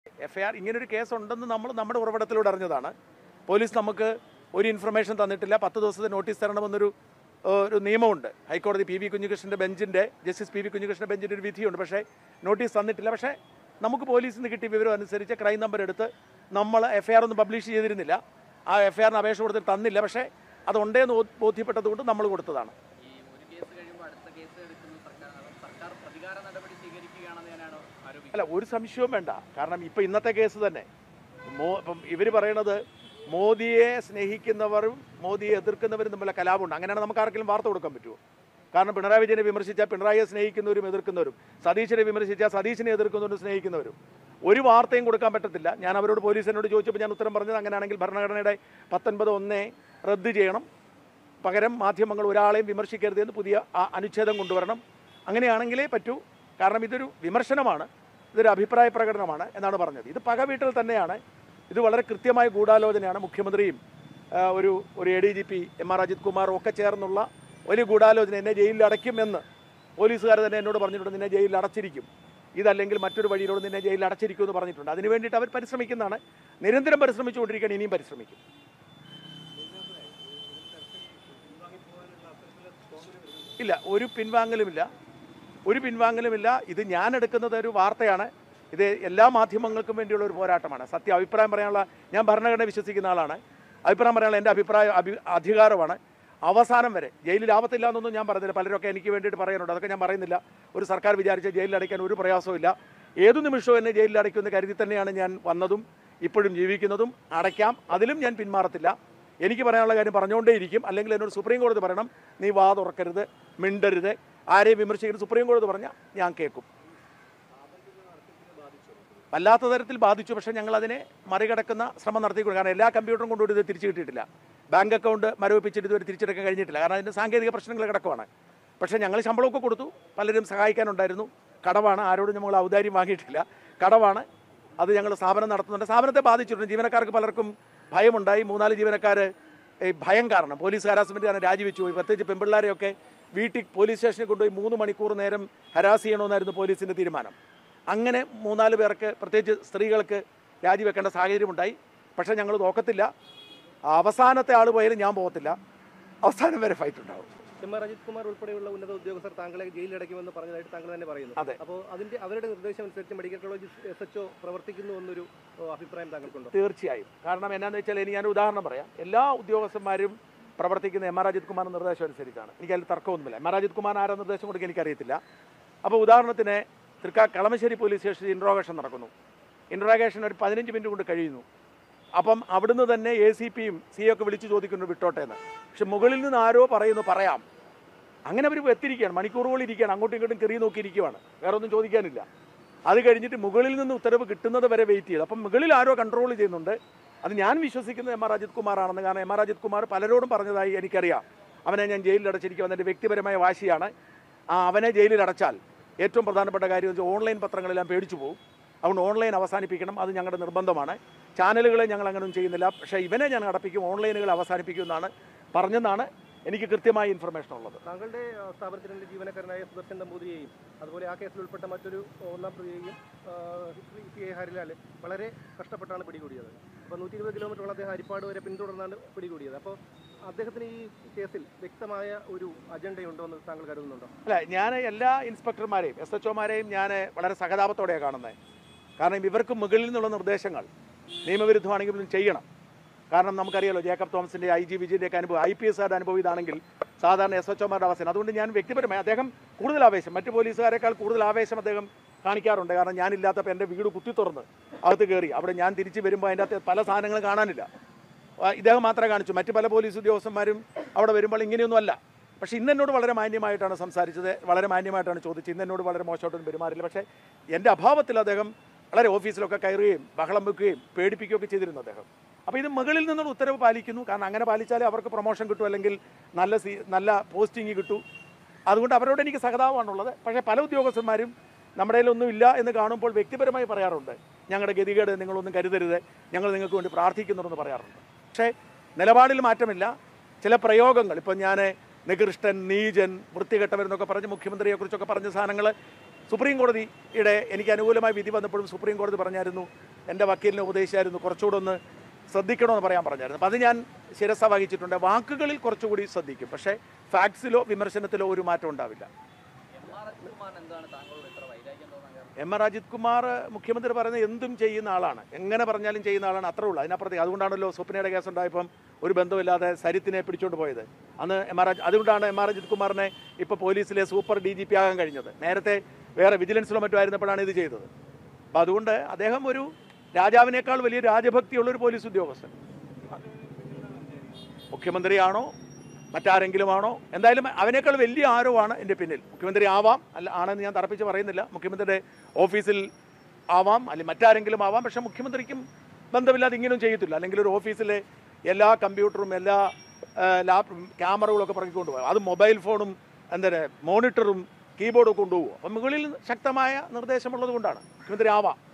F I R ഇങ്ങനൊരു case ഉണ്ടെന്ന് നമ്മൾ നമ്മുടെ ഉറവിടത്തിലൂടെ അറിഞ്ഞതാണ് പോലീസ് നമുക്ക് ഒരു ഇൻഫർമേഷൻ തന്നിട്ടില്ല പത്ത് ദിവസത്തെ നോട്ടീസ് തരണമെന്നൊരു ഏഹ്, ഒരു നിയമമുണ്ട് ഹൈക്കോടതി പി വി കുഞ്ഞികൃഷ്ണൻ്റെ ബെഞ്ചിൻ്റെ ജസ്റ്റിസ് പി വി കുഞ്ഞികൃഷ്ണൻ്റെ ബെഞ്ചിൻ്റെ ഒരു വിധിയുണ്ട് പക്ഷേ നോട്ടീസ് തന്നിട്ടില്ല പക്ഷേ നമുക്ക് പോലീസിൽ നിന്ന് കിട്ടിയ വിവരം അനുസരിച്ച് ക്രൈം നമ്പർ എടുത്ത് നമ്മൾ എഫ് ഐ ആർ ഒന്നും പബ്ലിഷ് ചെയ്തിരുന്നില്ല ആ എഫ് ഐ ആറിന് അപേക്ഷ കൊടുത്തിട്ട് തന്നില്ല പക്ഷേ അതുണ്ടേന്ന് ബോ- ബോധ്യപ്പെട്ടതുകൊണ്ട് നമ്മൾ കൊടുത്തതാണ് ഈ ഒരു കേസ് കഴിയുമ്പോൾ അടുത്ത കേസ് എടുക്കുന്ന സർക്കാർ അത് സർക്കാർ പ്രതികാര നടപടി സ്വീകരിക്കുകയാണെന്ന് ഞാനാണ് ആരോപിക്കുന്നത് അല്ല ഒരു സംശയവും വേണ്ട കാരണം ഇപ്പം ഇന്നത്തെ കേസ് തന്നെ മോ ഇപ്പം ഇവർ പറയണത് മോദിയെ സ്നേഹിക്കുന്നവരും മോദിയെ എതിർക്കുന്നവരും തമ്മിലുള്ള കലാപമുണ്ട് അങ്ങനെയാണ് നമുക്ക് ആർക്കെങ്കിലും വാർത്ത കൊടുക്കാൻ പറ്റുമോ കാരണം പിണറായി വിജയനെ വിമർശിച്ചാൽ പിണറായിയെ സ്നേഹിക്കുന്നവരും എതിർക്കുന്നവരും സതീശനെ വിമർശിച്ചാൽ സതീശനെ എതിർക്കുന്നവരും സ്നേഹിക്കുന്നവരും ഒരു വാർത്തയും കൊടുക്കാൻ പറ്റത്തില്ല ഞാൻ അവരോട് പോലീസിനോട് ചോദിച്ചപ്പോൾ ഞാൻ ഉത്തരം പറഞ്ഞത് അങ്ങനെയാണെങ്കിൽ ഭരണഘടനയുടെ പത്തൊൻപത് ഒന്നേ റദ്ദ് ചെയ്യണം പകരം മാധ്യമങ്ങൾ ഒരാളെയും വിമർശിക്കരുത് എന്ന് പുതിയ ആ അനുച്ഛേദം കൊണ്ടുവരണം അങ്ങനെയാണെങ്കിലേ പറ്റൂ കാരണം ഇതൊരു വിമർശനമാണ് ഇതൊരു അഭിപ്രായ പ്രകടനമാണ് എന്നാണ് പറഞ്ഞത് ഇത് പകവീട്ടിൽ തന്നെയാണ് ഇത് വളരെ കൃത്യമായ ഗൂഢാലോചനയാണ് മുഖ്യമന്ത്രിയും ആ, ഒരു ഒരു A D G P M R Ajith കുമാറും ഒക്കെ ചേർന്നുള്ള ഒരു ഗൂഢാലോചന എന്നെ ജയിലിൽ അടയ്ക്കുമെന്ന് പോലീസുകാർ തന്നെ എന്നോട് പറഞ്ഞിട്ടുണ്ട് നിന്നെ ജയിലിൽ അടച്ചിരിക്കും ഇതല്ലെങ്കിൽ മറ്റൊരു വഴിയിലൂടെ നിന്നെ ജയിലിൽ അടച്ചിരിക്കും എന്ന് പറഞ്ഞിട്ടുണ്ട് അതിന് വേണ്ടിയിട്ട് അവർ പരിശ്രമിക്കുന്നതാണ് നിരന്തരം പരിശ്രമിച്ചുകൊണ്ടിരിക്കുകയാണ് ഇനിയും പരിശ്രമിക്കും ഇല്ല ഒരു പിൻവാങ്ങലുമില്ല ഒരു പിൻവാങ്ങലുമില്ല ഇത് ഞാൻ എടുക്കുന്നത് ഒരു വാർത്തയാണ് ഇത് എല്ലാ മാധ്യമങ്ങൾക്കും വേണ്ടിയുള്ള ഒരു പോരാട്ടമാണ് സത്യം അഭിപ്രായം പറയാനുള്ള ഞാൻ ഭരണഘടന വിശ്വസിക്കുന്ന ആളാണ് അഭിപ്രായം പറയാനുള്ള എൻ്റെ അഭിപ്രായം അഭി അധികാരമാണ് അവസാനം വരെ ജയിലിൽ ആവത്തില്ല എന്നൊന്നും ഞാൻ പറയുന്നില്ല പലരൊക്കെ എനിക്ക് വേണ്ടിയിട്ട് പറയാനുണ്ട് അതൊക്കെ ഞാൻ പറയുന്നില്ല ഒരു സർക്കാർ വിചാരിച്ച ജയിലിൽ അടയ്ക്കാൻ ഒരു പ്രയാസവും ഇല്ല ഏതു നിമിഷവും എന്നെ ജയിലിൽ അടയ്ക്കുമെന്ന് കരുതി തന്നെയാണ് ഞാൻ വന്നതും ഇപ്പോഴും ജീവിക്കുന്നതും അടയ്ക്കാം അതിലും ഞാൻ പിന്മാറത്തില്ല എനിക്ക് പറയാനുള്ള കാര്യം പറഞ്ഞുകൊണ്ടേയിരിക്കും അല്ലെങ്കിൽ എന്നോട് സുപ്രീം കോടതി പറയണം നീ വാ തുറക്കരുത് മിണ്ടരുത് ആരെയും വിമർശിക്കരുത് സുപ്രീം കോടതി പറഞ്ഞാൽ ഞാൻ കേൾക്കും വല്ലാത്ത തരത്തിൽ ബാധിച്ചു പക്ഷേ ഞങ്ങൾ അതിനെ മറികടക്കുന്ന ശ്രമം നടത്തിക്കൊണ്ട് കാരണം എല്ലാ കമ്പ്യൂട്ടറും കൊണ്ടുപോയി ഇത് തിരിച്ചു കിട്ടിയിട്ടില്ല ബാങ്ക് അക്കൗണ്ട് മരവിപ്പിച്ചിട്ട് ഇതുവരെ തിരിച്ചെടുക്കാൻ കഴിഞ്ഞിട്ടില്ല കാരണം അതിൻ്റെ സാങ്കേതിക പ്രശ്നങ്ങൾ കിടക്കുവാണ് പക്ഷേ ഞങ്ങൾ ശമ്പളമൊക്കെ കൊടുത്തു പലരും സഹായിക്കാനുണ്ടായിരുന്നു കടവാണ് ആരോടും നമ്മൾ ഔദാര്യം വാങ്ങിയിട്ടില്ല കടവാണ് അത് ഞങ്ങൾ സ്ഥാപനം നടത്തുന്നുണ്ട് സ്ഥാപനത്തെ ബാധിച്ചിട്ടുണ്ട് ജീവനക്കാർക്ക് പലർക്കും ഭയമുണ്ടായി മൂന്നാല് ജീവനക്കാർ ഈ ഭയം കാരണം പോലീസ് ഹരാസ്മെന്റ് കാരണം രാജിവെച്ചു പോയി പ്രത്യേകിച്ച് പെൺപിള്ളാരെയൊക്കെ വീട്ടിൽ പോലീസ് സ്റ്റേഷനിൽ കൊണ്ടുപോയി മൂന്ന് മണിക്കൂർ നേരം ഹരാസ് ചെയ്യണമെന്നായിരുന്നു പോലീസിന്റെ തീരുമാനം അങ്ങനെ മൂന്നാല് പേർക്ക് പ്രത്യേകിച്ച് സ്ത്രീകൾക്ക് രാജിവെക്കേണ്ട സാഹചര്യമുണ്ടായി പക്ഷേ ഞങ്ങൾ നോക്കത്തില്ല അവസാനത്തെ ആൾ പോയാലും ഞാൻ പോകത്തില്ല അവസാനം വരെ ഫൈറ്റ് ഉണ്ടാവും എം ആർ അജിത് കുമാർ ഉൾപ്പെടെയുള്ള ഉന്നത ഉദ്യോഗസ്ഥർ താങ്കളെ ജയിലിലടയ്ക്കുമെന്ന് പറഞ്ഞതായിട്ട് താങ്കൾ തന്നെ പറയുന്നു അതെ. അപ്പോൾ അതിന്റെ അവരുടെ നിർദ്ദേശം അനുസരിച്ച് medical college S H O പ്രവർത്തിക്കുന്നു എന്നൊരു ഓ, അഭിപ്രായം താങ്കൾക്കുണ്ടോ തീർച്ചയായും കാരണം എന്നാന്ന് വെച്ചാൽ ഇനി ഞാൻ ഉദാഹരണം പറയാം എല്ലാ ഉദ്യോഗസ്ഥന്മാരും പ്രവർത്തിക്കുന്ന എം ആർ അജിത് കുമാറിന്റെ നിർദ്ദേശം അനുസരിച്ചാണ് എനിക്ക് അതിൽ തർക്കമൊന്നുമില്ല എം ആർ അജിത് കുമാർ ആരാ നിർദ്ദേശം കൊടുക്കുക എനിക്കറിയത്തില്ല അപ്പോൾ ഉദാഹരണത്തിന് തൃക്കാ കളമശ്ശേരി പോലീസ് സ്റ്റേഷനിൽ ഇൻട്രോഗേഷൻ നടക്കുന്നു ഇൻട്രോഗേഷൻ ഒരു പതിനഞ്ച് മിനിറ്റ് കൊണ്ട് കഴിയുന്നു അപ്പം അവിടുന്ന് തന്നെ എ സി പിയും സി ഒക്കെ വിളിച്ചു ചോദിക്കുന്നു വിട്ടോട്ടെ എന്ന് പക്ഷെ മുകളിൽ നിന്ന് ആരോ പറയുന്നു പറയാം അങ്ങനെ അവർ എത്തിരിക്കുകയാണ് മണിക്കൂറുകൾ ഇരിക്കുകയാണ് അങ്ങോട്ടും ഇങ്ങോട്ടും കെറി നോക്കിയിരിക്കുകയാണ് വേറെ ഒന്നും ചോദിക്കാനില്ല അത് കഴിഞ്ഞിട്ട് മുകളിൽ നിന്ന് ഉത്തരവ് കിട്ടുന്നത് വരെ വെയിറ്റ് ചെയ്തു അപ്പം മുകളിൽ ആരോ കൺട്രോൾ ചെയ്യുന്നുണ്ട് അത് ഞാൻ വിശ്വസിക്കുന്നത് എം ആർ അജിത് കുമാറാണെന്ന് കാരണം എം ആർ അജിത് കുമാർ പലരോടും പറഞ്ഞതായി എനിക്കറിയാം അവനെ ഞാൻ ജയിലിൽ അടച്ചിരിക്കും അതിൻ്റെ വ്യക്തിപരമായ വാശിയാണ് ആ അവനെ ജയിലിൽ അടച്ചാൽ ഏറ്റവും പ്രധാനപ്പെട്ട കാര്യം എന്ന് വെച്ചാൽ ഓൺലൈൻ പത്രങ്ങളെല്ലാം പേടിച്ചു പോകും അതുകൊണ്ട് ഓൺലൈൻ അവസാനിപ്പിക്കണം അത് ഞങ്ങളുടെ നിർബന്ധമാണ് ചാനലുകളെ ഞങ്ങൾ അങ്ങനെയൊന്നും ചെയ്യുന്നില്ല പക്ഷേ ഇവനെ ഞാൻ അടപ്പിക്കും ഓൺലൈനുകൾ അവസാനിപ്പിക്കും എന്നാണ് പറഞ്ഞെന്നാണ് എനിക്ക് കൃത്യമായ ഇൻഫർമേഷൻ ഉള്ളത് താങ്കളുടെ ആ, സ്ഥാപനത്തിലെ ജീവനക്കാരനായ സുദർശൻ നമ്പൂതിരിയെയും അതുപോലെ ആ കേസിൽ ഉൾപ്പെട്ട മറ്റൊരു ഒന്നാം പ്രതിയെയും ആ, സി എ ഹരിലാൽ വളരെ കഷ്ടപ്പെട്ടാണ് പിടികൂടിയത് അപ്പോൾ നൂറ്റി ഇരുപത് കിലോമീറ്ററോളം അദ്ദേഹം ഹരിപ്പാട് വരെ പിന്തുടർന്നാണ് പിടികൂടിയത് അപ്പോൾ അദ്ദേഹത്തിന് ഈ കേസിൽ വ്യക്തമായ ഒരു അജണ്ടയുണ്ടോ എന്ന് താങ്കൾ കരുതുന്നുണ്ടോ അല്ല ഞാൻ എല്ലാ ഇൻസ്പെക്ടർമാരെയും എസ് എച്ച് ഒമാരെയും ഞാൻ വളരെ സഹതാപത്തോടെയാണ് കാണുന്നത് കാരണം ഇവർക്ക് മുകളിൽ നിന്നുള്ള നിർദ്ദേശങ്ങൾ നിയമവിരുദ്ധമാണെങ്കിലും ചെയ്യണം കാരണം നമുക്കറിയാലോ ജേക്കബ് തോമസിന്റെ ഐ ജി വിജയൻ്റെയൊക്കെ അനുഭവം ഐ പി എസ് ആരുടെ അനുഭവം ഇതാണെങ്കിൽ സാധാരണ എസ് എച്ച് ഒമാരുടെ അവസ്ഥ അതുകൊണ്ട് ഞാൻ വ്യക്തിപരമായി അദ്ദേഹം കൂടുതൽ ആവേശം മറ്റു പോലീസുകാരെക്കാൾ കൂടുതൽ ആവേശം അദ്ദേഹം കാണിക്കാറുണ്ട് കാരണം ഞാനില്ലാത്തപ്പോൾ എൻ്റെ വീട് കുത്തി തുറന്ന് അകത്ത് കയറി അവിടെ ഞാൻ തിരിച്ച് വരുമ്പോൾ അതിൻ്റെ അകത്ത് പല സാധനങ്ങളും കാണാനില്ല ആ, ഇദ്ദേഹം മാത്രമേ കാണിച്ചു മറ്റു പല പോലീസ് ഉദ്യോഗസ്ഥന്മാരും അവിടെ വരുമ്പോൾ ഇങ്ങനെയൊന്നും അല്ല പക്ഷേ ഇന്ന് എന്നോട് വളരെ മാന്യമായിട്ടാണ് സംസാരിച്ചത് വളരെ മാന്യമായിട്ടാണ് ചോദിച്ചത് ഇന്ന് എന്നോട് വളരെ മോശമായിട്ടൊന്നും പെരുമാറില്ല പക്ഷേ എൻ്റെ അഭാവത്തിൽ അദ്ദേഹം വളരെ ഓഫീസിലൊക്കെ കയറുകയും ബഹളം വെക്കുകയും പേടിപ്പിക്കുകയൊക്കെ ചെയ്തിരുന്നു അദ്ദേഹം അപ്പോൾ ഇത് മുകളിൽ നിന്നുള്ള ഉത്തരവ് പാലിക്കുന്നു കാരണം അങ്ങനെ പാലിച്ചാലേ അവർക്ക് പ്രൊമോഷൻ കിട്ടും അല്ലെങ്കിൽ നല്ല സീ നല്ല പോസ്റ്റിംഗ് കിട്ടൂ അതുകൊണ്ട് അവരോട് എനിക്ക് സഹതാപമാണുള്ളത് പക്ഷേ പല ഉദ്യോഗസ്ഥന്മാരും നമ്മുടെ കയ്യിലൊന്നും ഇല്ല എന്ന് കാണുമ്പോൾ വ്യക്തിപരമായി പറയാറുണ്ട് ഞങ്ങളുടെ ഗതികേട് നിങ്ങളൊന്നും കരുതരുത് ഞങ്ങൾ നിങ്ങൾക്ക് വേണ്ടി പ്രാർത്ഥിക്കുന്നുണ്ടെന്ന് പറയാറുണ്ട് പക്ഷേ നിലപാടിൽ മാറ്റമില്ല ചില പ്രയോഗങ്ങൾ ഇപ്പം ഞാൻ നികൃഷ്ടൻ നീചൻ വൃത്തികെട്ടവരെന്നൊക്കെ പറഞ്ഞ് മുഖ്യമന്ത്രിയെക്കുറിച്ചൊക്കെ പറഞ്ഞ സാധനങ്ങൾ സുപ്രീം കോടതിയുടെ എനിക്ക് അനുകൂലമായ വിധി വന്നപ്പോഴും സുപ്രീം കോടതി പറഞ്ഞായിരുന്നു എൻ്റെ വക്കീലിനെ ഉപദേശിച്ചായിരുന്നു കുറച്ചുകൂടെ ഒന്ന് ശ്രദ്ധിക്കണമെന്ന് പറയാൻ പറഞ്ഞായിരുന്നു അപ്പോൾ അത് ഞാൻ ശിരസ വഹിച്ചിട്ടുണ്ട് വാക്കുകളിൽ കുറച്ചുകൂടി ശ്രദ്ധിക്കും പക്ഷേ ഫാക്ട്സിലോ വിമർശനത്തിലോ ഒരു മാറ്റം ഉണ്ടാവില്ല എം ആർ അജിത്കുമാർ എന്താണ് താങ്കളോട് ഇത്ര വൈരാഗ്യം തോന്നാൻ കാരണം എം ആർ അജിത് കുമാർ മുഖ്യമന്ത്രി പറയുന്നത് എന്തും ചെയ്യുന്ന ആളാണ് എങ്ങനെ പറഞ്ഞാലും ചെയ്യുന്ന ആളാണ് അത്രേ ഉള്ളൂ അതിനപ്പുറത്തേക്ക് അതുകൊണ്ടാണല്ലോ സ്വപ്നയുടെ കേസ് ഉണ്ടായപ്പം ഒരു ബന്ധമില്ലാതെ സരിത്തിനെ പിടിച്ചുകൊണ്ട് പോയത് അന്ന് എം ആർ അതുകൊണ്ടാണ് എം ആർ അജിത് കുമാറിനെ ഇപ്പോൾ പോലീസിലെ സൂപ്പർ ഡി ജി പി ആകാൻ കഴിഞ്ഞത് നേരത്തെ വേറെ വിജിലൻസിലോ മറ്റോ ആയിരുന്നപ്പോഴാണ് ഇത് ചെയ്തത് അപ്പം അതുകൊണ്ട് അദ്ദേഹം ഒരു രാജാവിനേക്കാൾ വലിയ രാജഭക്തിയുള്ള ഒരു പോലീസ് ഉദ്യോഗസ്ഥൻ മുഖ്യമന്ത്രിയാണോ മറ്റാരെങ്കിലും ആണോ എന്തായാലും അവനേക്കാൾ വലിയ ആരോ ആണ് എൻ്റെ പിന്നിൽ മുഖ്യമന്ത്രി ആവാം അല്ല ആണെന്ന് ഞാൻ തറപ്പിച്ച് പറയുന്നില്ല മുഖ്യമന്ത്രിയുടെ ഓഫീസിൽ ആവാം അല്ലെങ്കിൽ മറ്റാരെങ്കിലും ആവാം പക്ഷേ മുഖ്യമന്ത്രിക്കും ബന്ധമില്ലാതെ ഇങ്ങനെയും ചെയ്യത്തില്ല അല്ലെങ്കിൽ ഒരു ഓഫീസിലെ എല്ലാ കമ്പ്യൂട്ടറും എല്ലാ ലാപ്പ് ക്യാമറകളും ഒക്കെ പറക്കിക്കൊണ്ട് പോകും അത് മൊബൈൽ ഫോണും എന്താ മോണിറ്ററും കീബോർഡും കൊണ്ടുപോകും അപ്പം മുകളിൽ ശക്തമായ നിർദ്ദേശമുള്ളത് കൊണ്ടാണ് മുഖ്യമന്ത്രി ആവാം